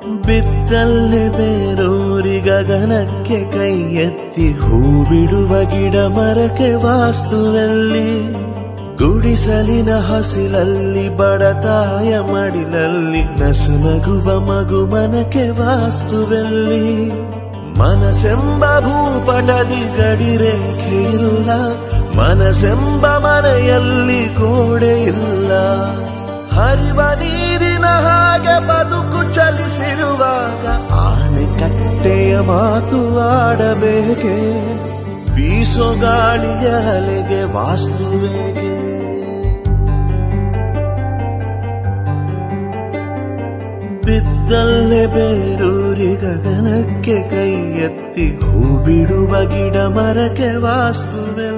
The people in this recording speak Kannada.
ಬಿದ್ದಲ್ಲೇ ಬೇರೂರಿ ಗಗನಕ್ಕೆ ಕೈ ಎತ್ತಿ ಹೂ ಬಿಡುವ ಗಿಡ ಮರಕ್ಕೆ ವಾಸ್ತುವಲ್ಲಿ ಗುಡಿಸಲಿನ ಹಸಿಲಲ್ಲಿ ಬಡತಾಯ ಮಡಿಲಲ್ಲಿ ನಸುನಗುವ ಮಗು ಮನಕ್ಕೆ ವಾಸ್ತುವಲ್ಲಿ ಮನಸೆಂಬ ಭೂಪಟದಿ ಗಡಿರೇಖೆ ಇಲ್ಲ ಮನಸೆಂಬ ಮನೆಯಲ್ಲಿ ಗೋಡೆ ಇಲ್ಲ ಹರಿವ ನೀರಿನ ಹಾಗೆ ಬದುಕು ಚಲಿಸಿರುವಾಗ ಆಣೆಕಟ್ಟೆಯ ಮಾತು ಆಡಬೇಕೆ ಬೀಸೋ ಗಾಳಿಯ ಅಲೆಗೆ ವಾಸ್ತುವೇಗೆ ಬಿದ್ದಲ್ಲೇ ಬೇರೂರಿ ಗಗನಕ್ಕೆ ಕೈ ಎತ್ತಿ ಹೂ ಬಿಡುವ ಗಿಡ ಮರಕ್ಕೆ ವಾಸ್ತುವೆ